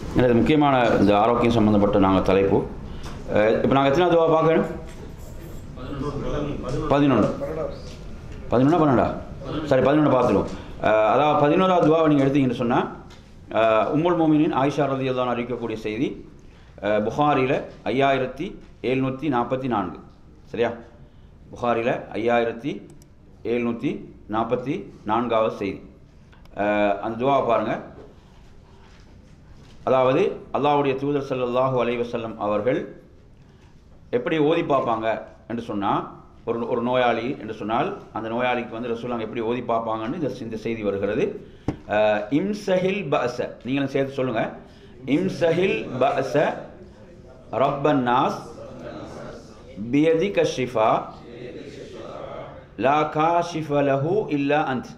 இது முக்கியமான இந்த ஆரோக்கியம் சம்மந்தப்பட்ட நாங்கள் தலைப்பு இப்போ நாங்கள் எத்தனை துவா பார்க்கணும் பதினொன்று பதினொன்றா பன்னெண்டா சரி பதினொன்று பார்த்துருவோம் அஹ், அதாவது பதினோராவது துவாவை நீங்கள் எடுத்தீங்கன்னு சொன்னால் உம்முல் மோமினின் ஆயிஷா ரதியில் தான் அறிவிக்கக்கூடிய செய்தி அஹ், புகாரில ஐயாயிரத்தி எழுநூற்றி நாற்பத்தி நான்கு சரியா புகாரில ஐயாயிரத்தி எழுநூற்றி நாற்பத்தி நான்காவது செய்தி அஹ், அந்த துவாவை பாருங்கள் அதாவது அல்லாஹ்வுடைய தூதர் ஸல்லல்லாஹு அலைஹி வஸல்லம் அவர்கள் எப்படி ஓதி பார்ப்பாங்க என்று சொன்னால் ஒரு ஒரு நோயாளி என்று சொன்னால் அந்த நோயாளிக்கு வந்து ரசூலாங்க எப்படி ஓதி பார்ப்பாங்கன்னு இந்த இந்த செய்தி வருகிறது அஹ், இம்சஹில் பஅஸ நீங்களும் சேர்த்து சொல்லுங்க இம்சஹில் பஅஸ ரப்பன் நாஸ் பியதிக ஷிஃபா லா காஷிஃப லஹு இல்லா அந்த்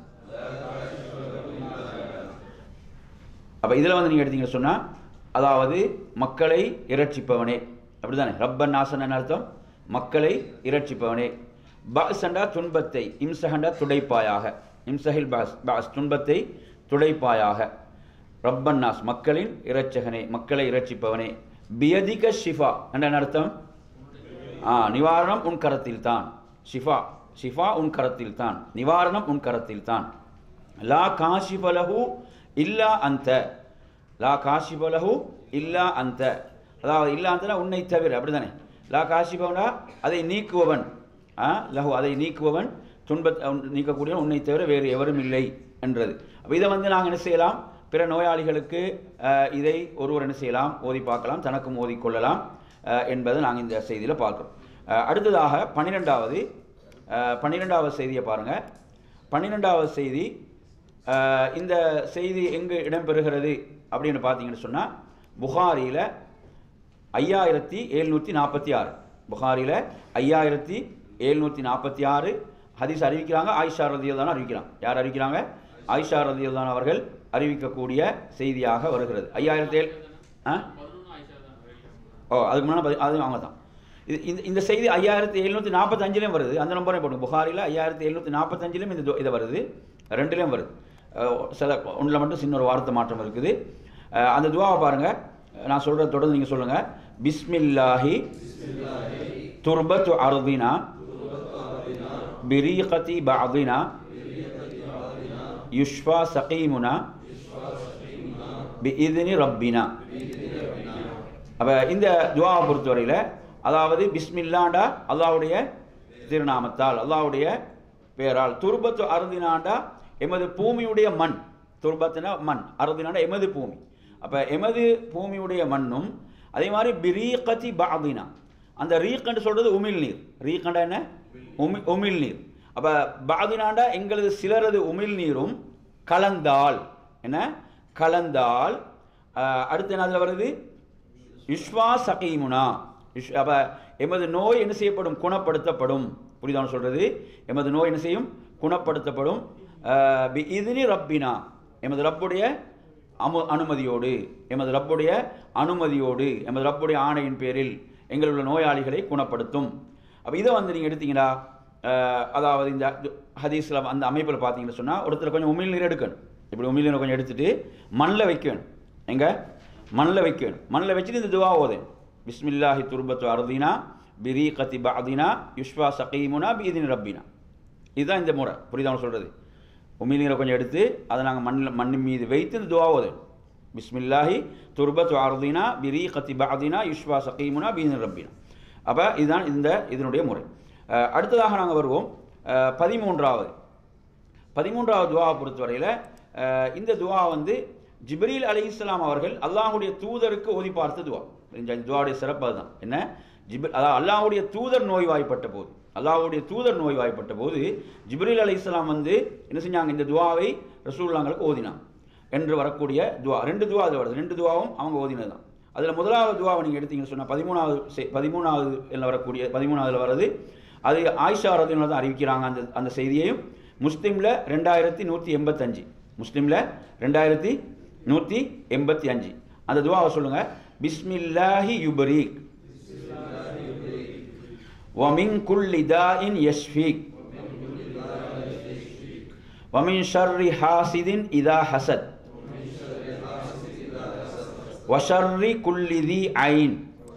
அப்போ இதில் வந்து நீங்கள் எடுத்தீங்கன்னு சொன்னால் அதாவது மக்களை இரட்சிப்பவனே அப்படிதானே ரப்பன் நாசன் அர்த்தம் மக்களை இரட்சிப்பவனே பாசண்டா துன்பத்தை இம்சகண்டா துடைப்பாயாக இம்சஹில் பாஸ் பாஸ் துன்பத்தை துடைப்பாயாக ரப்பன் நாஸ் மக்களின் இரட்சகனே மக்களை இரட்சிப்பவனே பியதிக ஷிஃபா என்ற அர்த்தம் ஆ நிவாரணம் உன் கரத்தில் தான் ஷிஃபா ஷிஃபா உன் கரத்தில் தான் நிவாரணம் உன் கரத்தில் தான் லா காஷிபலஹு இல்லா அந்த லா காஷிபலஹு இல்லா அந்த அதாவது இல்லா அந்த உன்னை தவிர அப்படிதானே லா காஷிபவனா அதை நீக்குபவன் ஆ லஹு அதை நீக்குபவன் துன்ப நீக்கக்கூடியவன் உன்னை தவிர வேறு எவரும் இல்லை என்றது அப்போ இதை வந்து நாங்கள் என்ன செய்யலாம் பிற நோயாளிகளுக்கு அஹ், இதை ஒருவர் என்ன செய்யலாம் ஓதி பார்க்கலாம் தனக்கும் ஓதிக்கொள்ளலாம் அஹ், என்பதை நாங்கள் இந்த செய்தியில் பார்க்கிறோம் அஹ், அடுத்ததாக பன்னிரெண்டாவது அஹ், பன்னிரெண்டாவது செய்தியை பாருங்கள் பன்னிரெண்டாவது செய்தி அஹ், இந்த செய்தி எங்கு இடம்பெறுகிறது அப்படின்னு பார்த்தீங்கன்னு சொன்னால் புகாரியில் ஐயாயிரத்தி எழுநூற்றி நாற்பத்தி ஆறு புகாரியில் ஐயாயிரத்தி எழுநூற்றி நாற்பத்தி ஆறு ஹதீஸ் அறிவிக்கிறாங்க ஆயிஷா ரதியில் தான் அறிவிக்கிறாங்க யார் அறிவிக்கிறாங்க ஆயிஷா ரதியில் தான் அவர்கள் அறிவிக்கக்கூடிய செய்தியாக வருகிறது ஐயாயிரத்தி ஏழு ஆ ஓ அதுக்கு முன்னாடி அது அவங்க தான் இது இந்த இந்த செய்தி ஐயாயிரத்தி எழுநூற்றி நாற்பத்தஞ்சிலையும் வருது அந்த நம்பரே போடுங்க புகாரில் ஐயாயிரத்தி எழுநூற்றி நாற்பத்தஞ்சிலையும் இந்த து- இது வருது ரெண்டுலேயும் வருது அஹ் சில ஒன்றில் மட்டும் சின்ன ஒரு வார்த்தை மாற்றம் இருக்குது அஹ் அந்த துவாவை பாருங்கள் நான் சொல்கிறத தொடர்ந்து நீங்கள் சொல்லுங்கள் பிஸ்மில்லாஹி துர்பத்து அருதினா பிரீகதி பாதினா யுஷ்வா சகீமுனா பி இதுனி ரப்பினா அப்போ இந்த துவாவை பொறுத்தவரையில் அதாவது பிஸ்மில்லாண்டா அல்லாஹ்வுடைய திருநாமத்தால் அல்லாஹ்வுடைய பேரால் துர்பத்து அருதினாண்டா எமது பூமியுடைய மண் துர்பத்துனா மண் அருதினாண்டா எமது பூமி அப்போ எமது பூமியுடைய மண்ணும் அதே மாதிரி பிரீகதி பாதினா அந்த ரீக்கண்டு சொல்கிறது உமிழ் நீர் ரீக்கண்டா என்ன உமி உமிழ் நீர் அப்போ பாதினாண்டா எங்களது சிலரது உமிழ் நீரும் கலந்தால் என்ன கலந்தால் ஆஹ், அடுத்து என்ன அதில் வருது யுஷ்வா சகீமுனா யுஷ் அப்போ எமது நோய் என்ன செய்யப்படும் குணப்படுத்தப்படும் புரியுதான்னு சொல்கிறது எமது நோய் என்ன செய்யும் குணப்படுத்தப்படும் ஆஹ், பி இதுனி ரப்பினா எமது ரப்புடைய அமு அனுமதியோடு எமது ரப்புடைய அனுமதியோடு எமது ரப்புடைய ஆணையின் பேரில் எங்களுடைய நோயாளிகளை குணப்படுத்தும் அப்போ இதை வந்து நீங்கள் எடுத்தீங்கன்னா ஆஹ், அதாவது இந்த ஹதீஸில் அந்த அமைப்பில் பார்த்தீங்கன்னு சொன்னால் ஒருத்தர் கொஞ்சம் உமிழ் நீர் எடுக்கணும் இப்படி உமிழ் நீரை கொஞ்சம் எடுத்துட்டு மண்ணில் வைக்கணும் எங்க மண்ணில் வைக்கணும் மண்ணில் வச்சுட்டு இந்த துவா ஓதேன் பிஸ்மில்லாஹி துர்பத்து அர்தினா பிரி கத்தி பாதினா யுஷ்வா சகீமுனா பீதின் ரப்பினா இதுதான் இந்த முறை புரியுதா சொல்கிறது உமிழ் நீரை கொஞ்சம் எடுத்து அதை நாங்கள் மண்ணில் மண்ணின் மீது வைத்து இந்த துவா ஓதேன் பிஸ்மில்லாஹி துர்பத்து அர்தினா பிரி கத்தி பாதினா யுஷ்வா சகீமுனா பீதின் ரப்பினா அப்போ இதுதான் இந்த இதனுடைய முறை அஹ், அடுத்ததாக நாங்கள் வருவோம் அஹ், பதிமூன்றாவது பதிமூன்றாவது துவாவை பொறுத்தவரையில் அஹ், இந்த துவா வந்து ஜிப்ரீல் அலைஹிஸ்ஸலாம் அவர்கள் அல்லாஹ்வுடைய தூதருக்கு ஓதி பார்த்த துவா இந்த துவாவுடைய சிறப்பு அதுதான் என்ன ஜிப்ரி அதாவது அல்லாஹ்வுடைய தூதர் நோய்வாய்ப்பட்ட போது அல்லாஹ்வுடைய தூதர் நோய்வாய்ப்பட்ட போது ஜிப்ரீல் அலைஹிஸ்ஸலாம் வந்து என்ன செஞ்சாங்க இந்த துவாவை ரசூலுல்லாங்களுக்கு ஓதினாங்க என்று வரக்கூடிய துவா ரெண்டு துவா அது வருது ரெண்டு துவாவும் அவங்க ஓதினது தான் அதில் முதலாவது துவாவை நீங்கள் எடுத்தீங்கன்னு சொன்னால் பதிமூணாவது செ- பதிமூணாவது எல்லாம் வரக்கூடிய பதிமூணாவதுல வருது அது ஆயிஷா ரதினால் தான் அறிவிக்கிறாங்க அந்த அந்த செய்தியையும் முஸ்லீமில் ரெண்டாயிரத்தி நூற்றி எண்பத்தஞ்சு முஸ்லீமில் ரெண்டாயிரத்தி நூற்றி எண்பத்தி அஞ்சு அந்த துவாவை சொல்லுங்கள் பிஸ்மில்லாஹி யுபரீக் ومن كل داء يشفيك ومن شر حاسد إذا حسد வஷர்ரி குல்லிதி ஐன்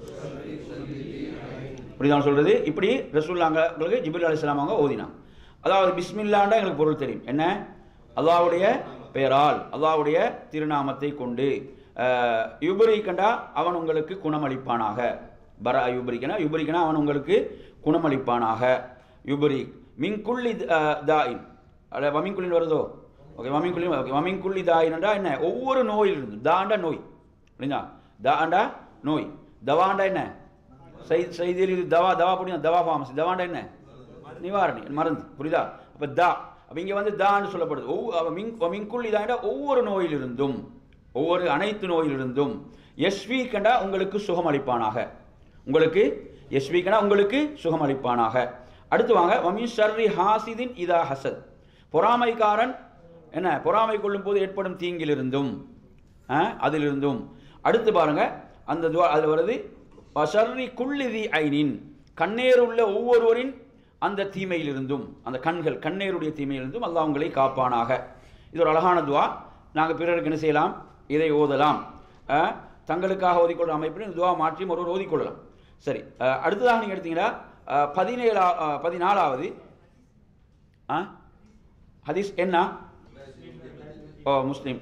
இப்படிதான் சொல்றது இப்படி ரசூல்லாங்களுக்கு ஜிபில் அலிஸ்லாம் அவங்க ஓதினாங்க அதாவது பிஸ்மில்லாண்டா எங்களுக்கு பொருள் தெரியும் என்ன அல்லாஹ்வுடைய பெயரால் அல்லாஹ்வுடைய திருநாமத்தை கொண்டு அஹ், யுபரிக்கண்டா அவன் உங்களுக்கு குணமளிப்பானாக பர யுபரிக்கனா யுபரிக்கனா அவன் உங்களுக்கு குணமளிப்பானாக யுபரி மின்குள்ளி தாயின் அல்ல வமின்குள்ளின் வருதோ ஓகே வமின்குள்ளி ஓகே வமின்குள்ளி தாயின்டா என்ன ஒவ்வொரு நோயிலிருந்து தாண்டா நோய் இல்லைங்களா தாண்டா நோய் தவாண்டா என்ன செய் செய்தியில் இது தவா தவா புரியும் தவா ஃபார்மசி தவாண்டா என்ன நிவாரணி மருந்து புரியுதா அப்போ தா அப்போ இங்கே வந்து தான்னு சொல்லப்படுது ஒவ்வொரு மின் மின்குள்ளி தாண்டா ஒவ்வொரு நோயிலிருந்தும் ஒவ்வொரு அனைத்து நோயிலிருந்தும் எஸ்வி கண்டா உங்களுக்கு சுகமளிப்பானாக உங்களுக்கு எஸ்வி கண்டா உங்களுக்கு சுகமளிப்பானாக அடுத்து வாங்க வமி ஷர்ரி ஹாசிதின் இதா ஹசத் பொறாமைக்காரன் என்ன பொறாமை கொள்ளும் போது ஏற்படும் தீங்கிலிருந்தும் ஆ, அதிலிருந்தும் அடுத்து பாருங்க அந்த துவா அதில் வருது வஷர்ரி குள்ளிதி ஐனின் கண்ணேர் உள்ள ஒவ்வொருவரின் அந்த தீமையிலிருந்தும் அந்த கண்கள் கண்ணேருடைய தீமையிலிருந்தும் அல்லாஹ் உங்களை காப்பானாக இது ஒரு அழகான துவா நாங்கள் பிறருக்கு என்ன செய்யலாம் இதை ஓதலாம் ஆ, தங்களுக்காக ஓதிக்கொள்கிற அமைப்பில் இந்த துவா மாற்றி ஒருவர் ஓதிக்கொள்ளலாம் சரி ஆ, அடுத்ததாக நீங்கள் எடுத்தீங்கன்னா ஆ, பதினேழா ஆ, பதினாலாவது ஆ ஹதீஸ் என்ன ஓ முஸ்லீம்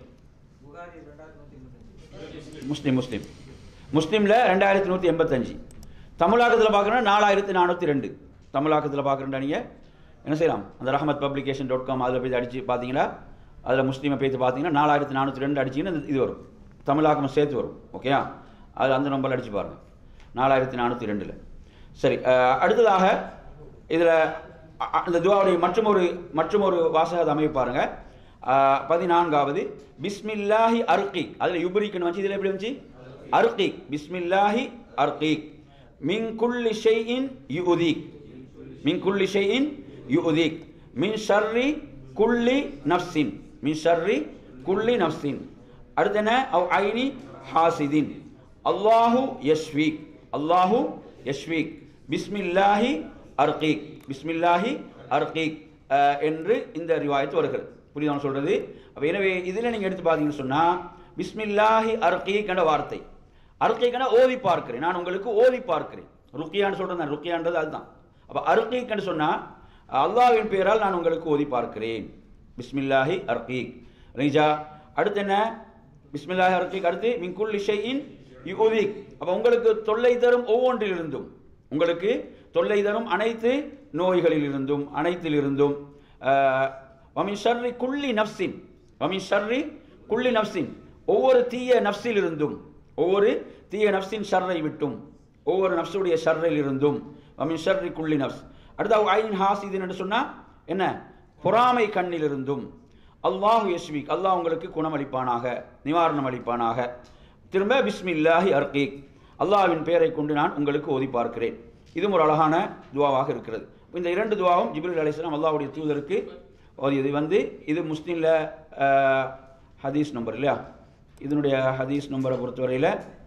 முஸ்லீம் முஸ்லீம் முஸ்லீமில் ரெண்டாயிரத்தி நூற்றி எண்பத்தஞ்சு தமிழாக்கத்தில் பார்க்குறோன்னா நாலாயிரத்தி நானூற்றி ரெண்டு தமிழாக்கத்தில் பார்க்குறேன்டா நீங்கள் என்ன செய்யலாம் அந்த ரஹமத் பப்ளிகேஷன் டாட் காம் அதில் போய் அடித்து பார்த்தீங்கன்னா அதில் முஸ்லீமை போய் பார்த்தீங்கன்னா நாலாயிரத்தி நானூற்றி ரெண்டு அடிச்சிங்கன்னா இது வரும் தமிழாக்கம் சேர்த்து வரும் ஓகேயா அது அந்த நம்பர் அடித்து பாருங்கள் நாலாயிரத்தி நானூற்றி ரெண்டில் சரி அஹ், அடுத்ததாக இதில் அந்த துவாவுடைய மற்றும் ஒரு மற்றும் ஒரு வாசக அமைப்பு பாருங்க அஹ், பதினான்காவது பிஸ்மில்லாஹி அர்கி அதில் யுபரிக்குன்னு வச்சு இதில் எப்படி வந்துச்சு அர்கி பிஸ்மில்லாஹி அர்கி மின் குல்லி ஷைஇன் யுஉதீக் மின் குல்லி ஷைஇன் யுஉதீக் மின் ஷர்ரி குல்லி நஃப்ஸின் மின் ஷர்ரி குல்லி நஃப்ஸின் அடுத்து என்ன அவ் ஐனி ஹாசிதின் அல்லாஹு யஸ்வீக் அல்லாஹு யஸ்வீக் பிஸ்மில்லாஹி அர்கீக் பிஸ்மில்லாஹி அர்கீக் அஹ், என்று இந்த ரிவாயத்து வருகிறது புரியுதா நான் சொல்றது அப்போ எனவே இதில் நீங்கள் எடுத்து பார்த்தீங்கன்னு சொன்னால் பிஸ்மில்லாஹி அர்கீக் என்ற வார்த்தை அருக்கைக்கன ஓதி பார்க்கிறேன் நான் உங்களுக்கு ஓதி பார்க்கிறேன் ருக்கியான்னு சொல்றேன் ருக்கியான்றது அதுதான் அப்போ அருக்கைக்கன்னு சொன்னா அல்லாஹ்வின் பெயரால் நான் உங்களுக்கு ஓதி பார்க்கிறேன் பிஸ்மில்லாஹி அர்கீக் ரிஜா அடுத்து என்ன பிஸ்மில்லாஹி அர்கீக் அடுத்து மின்குல் ஷைஇன் யுஉதிக் அப்போ உங்களுக்கு தொல்லை தரும் ஒவ்வொன்றிலிருந்தும் உங்களுக்கு தொல்லை தரும் அனைத்து நோய்களிலிருந்தும் அனைத்திலிருந்தும் ஆஹ், வமின் ஷர்ரி குல்லி நஃப்ஸின் வமின் ஷர்ரி குல்லி நஃப்ஸின் ஒவ்வொரு தீய நஃப்ஸிலிருந்தும் ஒவ்வொரு தீய நஃப்ஸின் ஷர்ரை விட்டும் ஒவ்வொரு நஃப்ஸுடைய ஷர்ரில் இருந்தும் வமின் ஷர்ரி குல்லி நஃப்ஸ் அடுத்து ஐன் ஹாசிதின் என்று சொன்னா என்ன பொறாமை கண்ணிலிருந்தும் அல்லாஹு யஸ்மிக் அல்லாஹ் உங்களுக்கு குணமளிப்பானாக நிவாரணம் அளிப்பானாக திரும்ப பிஸ்மில்லாஹி அர்கீக் அல்லாஹ்வின் பெயரை கொண்டு நான் உங்களுக்கு ஓதி பார்க்கிறேன் இதுவும் ஒரு அழகான துவாவாக இருக்கிறது இந்த இரண்டு துவாவும் ஜிப்ரில் அலிஸ்லாம் அல்லாஹ்வுடைய தூதருக்கு ஓதியது வந்து இது முஸ்லீமில் ஹதீஸ் நம்பர் இல்லையா இதனுடைய ஹதீஸ் நம்பரை பொறுத்தவரையில்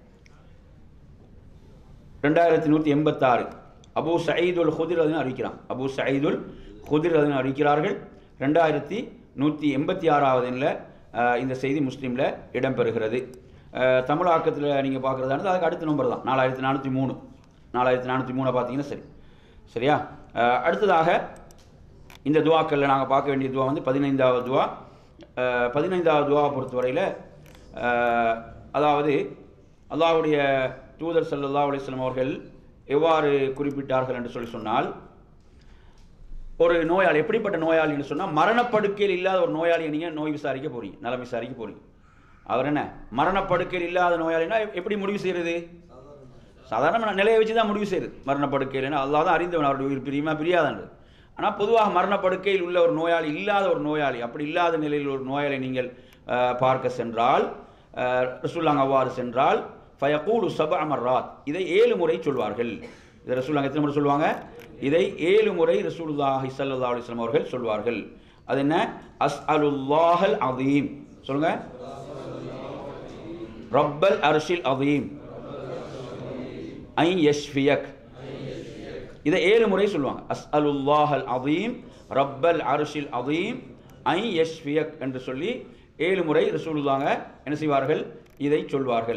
ரெண்டாயிரத்தி நூற்றி எண்பத்தாறு அபு சயீதுல் ஹுதிர் அதனை அறிவிக்கிறான் அபு சயீதுல் ஹுதிர் அதனை அறிவிக்கிறார்கள் ரெண்டாயிரத்தி நூற்றி எண்பத்தி ஆறாவது எண்ணில் இந்த செய்தி முஸ்லீமில் இடம்பெறுகிறது அஹ், தமிழாக்கத்தில் நீங்கள் பார்க்குறதானது அதுக்கு அடுத்த நம்பர் தான் நாலாயிரத்தி நானூற்றி மூணு நாலாயிரத்தி நானூற்றி மூணை பார்த்தீங்கன்னா சரி சரியா அஹ், அடுத்ததாக இந்த துவாக்களில் நாங்கள் பார்க்க வேண்டிய துவா வந்து பதினைந்தாவது துவா அஹ், பதினைந்தாவது துவாவை பொறுத்தவரையில் அஹ், அதாவது அல்லாஹ்வுடைய தூதர் ஸல்லல்லாஹு அலைஹி வஸல்லம் அவர்கள் எவ்வாறு குறிப்பிட்டார்கள் என்று சொல்லி சொன்னால் ஒரு நோயாளி எப்படிப்பட்ட நோயாளின்னு சொன்னால் மரணப்படுக்கையில் இல்லாத ஒரு நோயாளியை நீங்கள் நோய் விசாரிக்க போறீங்க நலம் விசாரிக்க போறீங்க அவர் என்ன மரணப்படுக்கையில் இல்லாத நோயாளினா எப்- எப்படி முடிவு செய்கிறது சாதாரண நிலையை வச்சு தான் முடிவு செய்யுது மரணப்படுக்கையில் அல்லாஹ் தான் அறிந்தவன் அவருடைய உயிர் பிரியுமா பிரியாதன்று ஆனால் பொதுவாக மரணப்படுக்கையில் உள்ள ஒரு நோயாளி இல்லாத ஒரு நோயாளி அப்படி இல்லாத நிலையில் ஒரு நோயாளி நீங்கள் அஹ், பார்க்க சென்றால் ரசூல்லாங்க அவ்வாறு சென்றால் ஃபயகூலு சப அமர்ராத் இதை ஏழு முறை சொல்வார்கள் இதை ரசூல்லாங்க எத்தனை முறை சொல்லுவாங்க இதை ஏழு முறை ரசூலுல்லாஹி ஸல்லல்லாஹு அலைஹி வஸல்லம் அவர்கள் சொல்வார்கள் அது என்ன அஸ் அலுல்லாஹல் அதீம் சொல்லுங்க ரப்பல் அர்ஷில் அதீம் ஐ யஷ்ஃபியக் இதை ஏழு முறை சொல்லுவாங்க அஸ் அலுல்லாஹல் அதீம் ரப்பல் அர்ஷில் அதீம் ஐ யஷ்ஃபியக் என்று சொல்லி ஏழு முறை ரசூலுல்லாங்க என்ன செய்வார்கள் இதை சொல்வார்கள்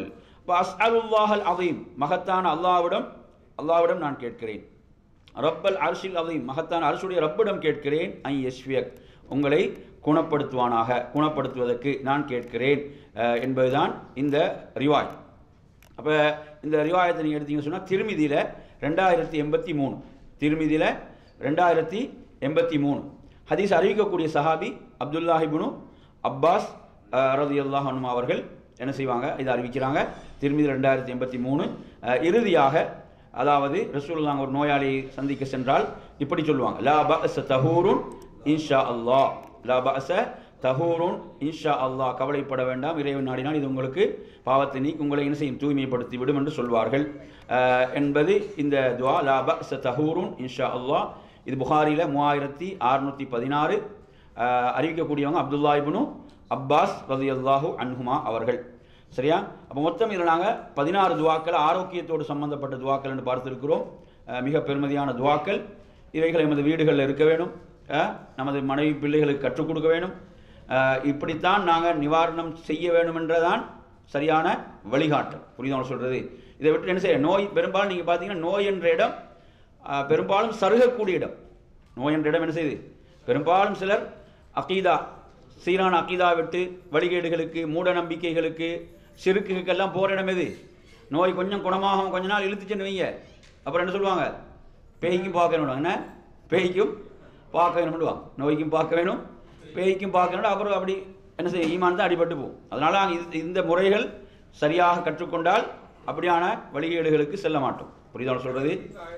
இப்போ அஸ்அலுல்லாஹல் அதீம் மகத்தான அல்லாவிடம் அல்லாவிடம் நான் கேட்கிறேன் ரப்பல் அர்ஷில் அதீம் மகத்தான அரசுடைய ரப்பிடம் கேட்கிறேன் ஐ யஸ்வியக் உங்களை குணப்படுத்துவானாக குணப்படுத்துவதற்கு நான் கேட்கிறேன் அஹ், என்பதுதான் இந்த ரிவாய் அப்போ இந்த ரிவாயத்தை நீங்கள் எடுத்தீங்கன்னு சொன்னால் திருமிதியில் ரெண்டாயிரத்தி எண்பத்தி மூணு திருமிதியில் ரெண்டாயிரத்தி எண்பத்தி மூணு ஹதீஸ் அறிவிக்கக்கூடிய சஹாபி அப்துல்லாஹிபுனு அப்பாஸ் ரதி அல்லாஹனும் அவர்கள் என்ன செய்வாங்க இதை அறிவிக்கிறாங்க திருமிதி ரெண்டாயிரத்தி எண்பத்தி மூணு அஹ், இறுதியாக அதாவது ரசூலுல்லாஹ் ஒரு நோயாளியை சந்திக்க சென்றால் இப்படி சொல்லுவாங்க லா பஅஸ தஹூருன் இன்ஷா அல்லாஹ் லா பஅஸ தஹூருன் இன்ஷா அல்லாஹ் கவலைப்பட வேண்டாம் இறைவன் நாடினால் இது உங்களுக்கு பாவத்தை நீக்கி உங்களை என்ன செய்யும் தூய்மைப்படுத்தி விடும் என்று சொல்வார்கள் அஹ், என்பது இந்த துவா லா பஅஸ தஹூருன் இன்ஷா அல்லாஹ் இது புகாரியில் மூவாயிரத்தி அறுநூற்றி பதினாறு அறிவிக்கக்கூடியவங்க அப்துல்லா இப்னு அப்பாஸ் ரலியல்லாஹு அன்ஹுமா அவர்கள் சரியா அப்போ மொத்தம் இதில் நாங்கள் பதினாறு துவாக்கள் ஆரோக்கியத்தோடு சம்பந்தப்பட்ட துவாக்கள் என்று பார்த்திருக்கிறோம் அஹ், மிக பெருமதியான துவாக்கள் இவைகள் எமது வீடுகளில் இருக்க வேணும் அஹ், நமது மனைவி பிள்ளைகளுக்கு கற்றுக் கொடுக்க வேணும் அஹ், இப்படித்தான் நாங்கள் நிவாரணம் செய்ய வேண்டும் என்றதான் சரியான வழிகாட்டல் புரியுதா சொல்கிறது இதை விட்டு என்ன செய்ய நோய் பெரும்பாலும் நீங்கள் பார்த்தீங்கன்னா நோய் என்ற இடம் அஹ், பெரும்பாலும் சருகக்கூடிய இடம் நோய் என்ற இடம் என்ன செய்யுது பெரும்பாலும் சிலர் அகீதா சீரான அகீதா விட்டு வழிகேடுகளுக்கு மூட நம்பிக்கைகளுக்கு சிறுக்குக்கெல்லாம் போகிற இடம் எது நோய் கொஞ்சம் குணமாகும் கொஞ்ச நாள் இழுத்துச்சுன்னு வைங்க அப்புறம் என்ன சொல்லுவாங்க பேய்க்கும் பார்க்க வேணும் என்ன பேய்க்கும் பார்க்க வேணும்னுவாங்க நோய்க்கும் பார்க்க வேணும் பேய்க்கும் பார்க்க வேணும் அப்புறம் அப்படி என்ன செய்ய ஈமான் தான் அடிபட்டு போகும் அதனால் இது இந்த முறைகள் சரியாக கற்றுக்கொண்டால் அப்படியான வழிகேடுகளுக்கு செல்ல மாட்டோம் புரியுதா சொல்கிறது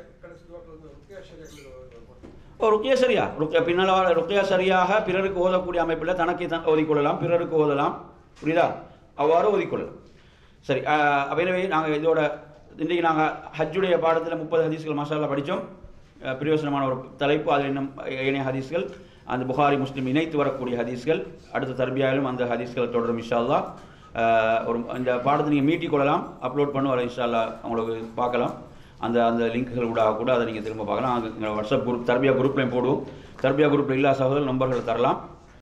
ஓ ருக்கியா சரியா ருக்கியா பின்னால் வர ருக்கியா சரியாக பிறருக்கு ஓதக்கூடிய அமைப்பில் தனக்கே தான் ஓதிக்கொள்ளலாம் பிறருக்கு ஓதலாம் புரியுதா அவ்வாறு ஓதிக்கொள்ளலாம் சரி அப்போ எனவே நாங்கள் இதோட இன்றைக்கு நாங்கள் ஹஜ்ஜுடைய பாடத்தில் முப்பது ஹதீஸ்கள் மசாலா படித்தோம் பிரயோசனமான ஒரு தலைப்பு அதில் இன்னும் ஏனைய ஹதீஸ்கள் அந்த புகாரி முஸ்லீம் இணைத்து வரக்கூடிய ஹதீஸ்கள் அடுத்த தர்பியாவிலும் அந்த ஹதீஸ்கள் தொடரும் இன்ஷா அல்லாஹ் அஹ், ஒரு இந்த பாடத்தை நீங்கள் மீட்டிக் கொள்ளலாம் அப்லோட் பண்ணுவார் இன்ஷா அல்லாஹ் உங்களுக்கு பார்க்கலாம் அந்த அந்த லிங்க்குகள் கூட கூட அதை நீங்கள் திரும்ப பார்க்கலாம் அது எங்கள் வாட்ஸ்அப் குரூப் தர்பியா குரூப்லையும் போடுவோம் தர்பியா குரூப்பில் இல்லாத சகோதரர் நம்பர்களை தரலாம்